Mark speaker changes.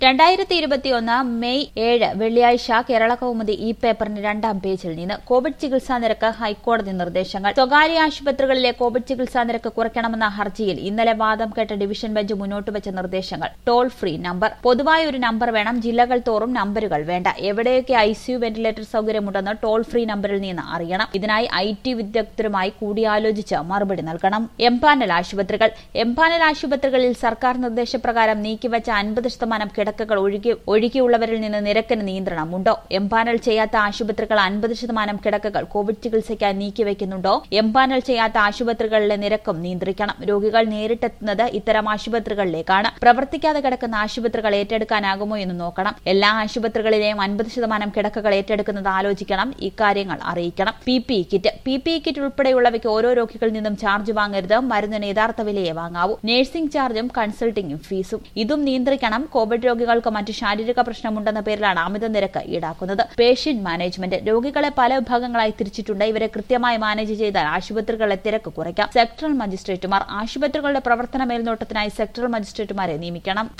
Speaker 1: രണ്ടായിരത്തി ഇരുപത്തിയൊന്ന് മെയ് ഏഴ് വെള്ളിയാഴ്ച കേരള കൗമുദി ഈ പേപ്പറിന്റെ രണ്ടാം പേജിൽ നിന്ന് കോവിഡ് ചികിത്സാ നിരക്ക് ഹൈക്കോടതി നിർദ്ദേശങ്ങൾ സ്വകാര്യ ആശുപത്രികളിലെ കോവിഡ് ചികിത്സാ നിരക്ക് കുറയ്ക്കണമെന്ന ഹർജിയിൽ ഇന്നലെ വാദം കേട്ട ഡിവിഷൻ ബെഞ്ച് മുന്നോട്ട് വെച്ച നിർദ്ദേശങ്ങൾ ടോൾ ഫ്രീ നമ്പർ പൊതുവായ ഒരു നമ്പർ വേണം ജില്ലകൾ തോറും നമ്പറുകൾ വേണ്ട എവിടെയൊക്കെ ഐസിയു വെന്റിലേറ്റർ സൗകര്യമുണ്ടെന്ന് ടോൾ ഫ്രീ നമ്പറിൽ നിന്ന് അറിയണം ഇതിനായി ഐ ടി വിദഗ്ധരുമായി കൂടിയാലോചിച്ച് മറുപടി നൽകണം എംപാനൽ ആശുപത്രികൾ എംപാനൽ ആശുപത്രികളിൽ സർക്കാർ നിർദ്ദേശപ്രകാരം നീക്കിവച്ച അൻപത് ശതമാനം കിടക്കകൾ ഒഴുകി ഒഴുകിയുള്ളവരിൽ നിന്ന് നിരക്കിന് നിയന്ത്രണമുണ്ടോ എംപാനൽ ചെയ്യാത്ത ആശുപത്രികൾ അൻപത് ശതമാനം കിടക്കകൾ കോവിഡ് ചികിത്സയ്ക്കായി നീക്കിവെക്കുന്നുണ്ടോ എംപാനൽ ചെയ്യാത്ത ആശുപത്രികളിലെ നിരക്കും നിയന്ത്രിക്കണം രോഗികൾ നേരിട്ടെത്തുന്നത് ഇത്തരം ആശുപത്രികളിലേക്കാണ് പ്രവർത്തിക്കാതെ കിടക്കുന്ന ആശുപത്രികൾ ഏറ്റെടുക്കാനാകുമോ എന്ന് നോക്കണം എല്ലാ ആശുപത്രികളിലെയും അൻപത് ശതമാനം കിടക്കകൾ ഏറ്റെടുക്കുന്നത് ആലോചിക്കണം ഇക്കാര്യങ്ങൾ അറിയിക്കണം P P kit P P kit ഉൾപ്പെടെയുള്ളവയ്ക്ക് ഓരോ രോഗികളിൽ നിന്നും ചാർജ് വാങ്ങരുത് മരുന്നിന് യഥാർത്ഥ വിലയെ വാങ്ങാവൂ നഴ്സിംഗ് ചാർജും കൺസൾട്ടിംഗും ഫീസും ഇതും നിയന്ത്രിക്കണം കോവിഡ് രോഗികൾക്ക് മറ്റ് ശാരീരിക പ്രശ്നമുണ്ടെന്ന പേരിലാണ് അമിത നിരക്ക് ഈടാക്കുന്നത് പേഷ്യന്റ് മാനേജ്മെന്റ് രോഗികളെ പല വിഭാഗങ്ങളായി തിരിച്ചിട്ടുണ്ട് ഇവരെ കൃത്യമായി മാനേജ് ചെയ്താൽ ആശുപത്രികളിലെ തിരക്ക് കുറയ്ക്കാം സെക്ടറൽ മജിസ്ട്രേറ്റുമാർ ആശുപത്രികളുടെ പ്രവർത്തന മേൽനോട്ടത്തിനായി സെക്ടറൽ മജിസ്ട്രേറ്റുമാരെ നിയമിക്കണം